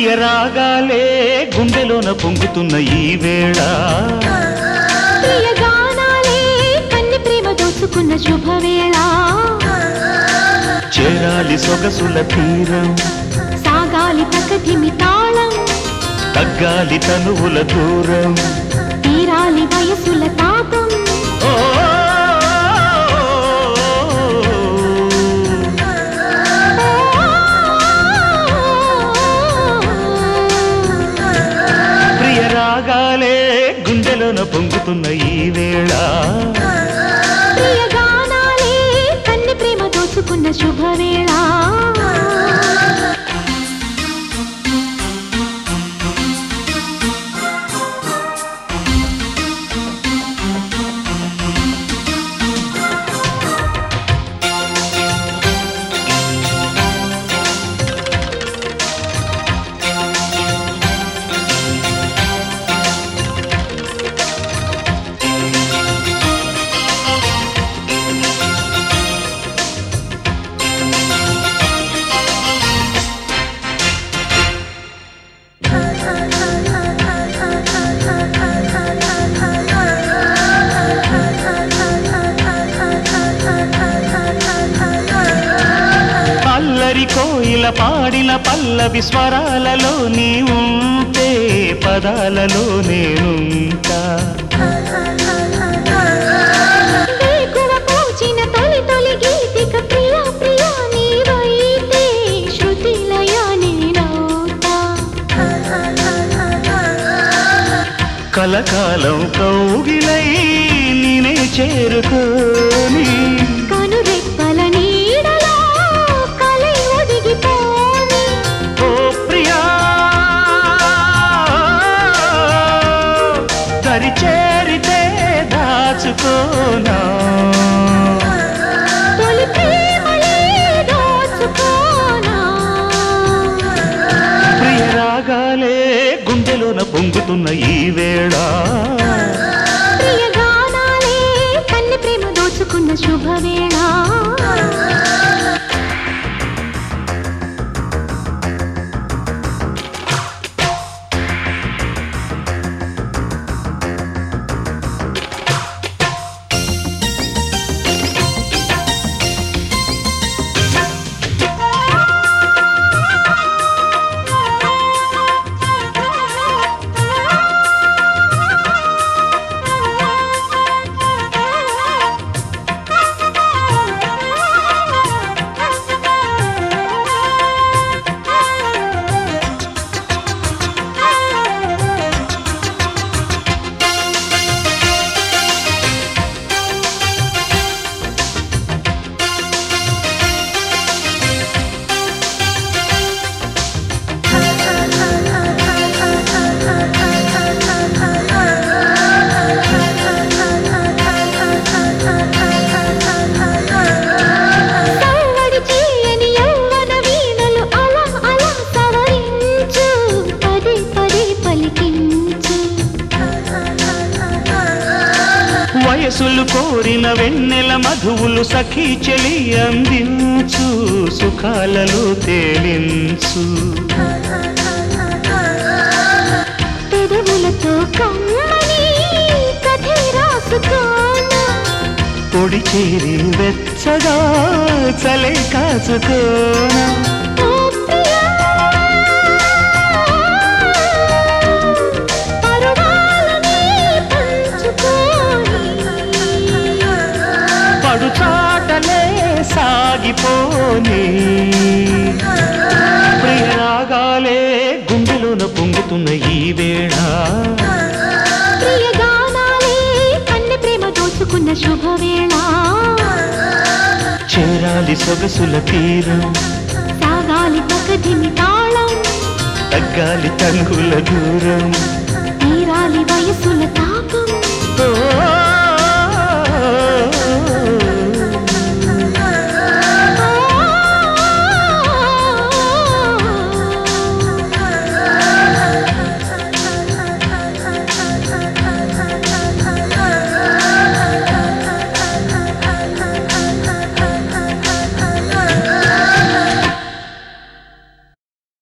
ప్రియ రాగాలే గుండెలోన పొంగుతున్న ఈ వేళ ప్రియ గానాలే కన్ని ప్రేమ దోచుకున్న శుభవేళ చేరాలి సొగసుల తీరం సాగాలి ప్రకృతిమి తాళం తగ్గాలి తనువుల దూరం తీరాలి వయసుల తాపం ఓ ప్రియ రాగాలే గుండెలోన పొంగుతున్న ఈ వేళ ప్రియ గానాలే కన్ని ప్రేమ దోచుకున్న శుభవేళ అల్లరి కోయిల పాడిన పల్లవి స్వరాలలో నీ ఉంటే పదాలలో నేనుంటా వేకువ పూచిన తొలి తొలి గీతిక ప్రియ ప్రియ నీవైతే శృతిలయ నేనవుతా కలకాలం కౌగిలై నేనే చేరుకోని కనురెప్పల నీడలో కలై ఒదిగిపోని ఓ ప్రియా దరి చేరితే దాచుకోనా తొలి ప్రేమలే దోచుకోనా ప్రియ రాగాలే గుండెలోన పొంగుతున్న ఈ వేళ ప్రియ గానాలే కన్ని ప్రేమ దోచుకున్న శుభవేళ సవ్వడి చేయని యవ్వన వీణలు అలా అలా సవరించు పదే పదే పలికించు వయసులు కోరిన వెన్నెల మధువులు సఖీ చెలి అందించు సుఖాలలో తేలించు పెదవులతో కమ్మని కథే రాసుకోనా పొడి చేరి వెచ్చగా చలే కాచుకోనా ఓ ప్రియా పరువాలని పంచుకోని పడు చాటలే సాగిపోని ప్రియ రాగాలే గుండెలోన పొంగుతున్న ఈ వేళ ప్రియ గానాలే కన్నె ప్రేమ దోచుకున్న శుభవేళ చేరాలి సొగసుల తీరం సాగాలి ప్రకృతిని తాళం తగ్గాలి తంగుల దూరం తీరాలి వయసుల తాపం ఓ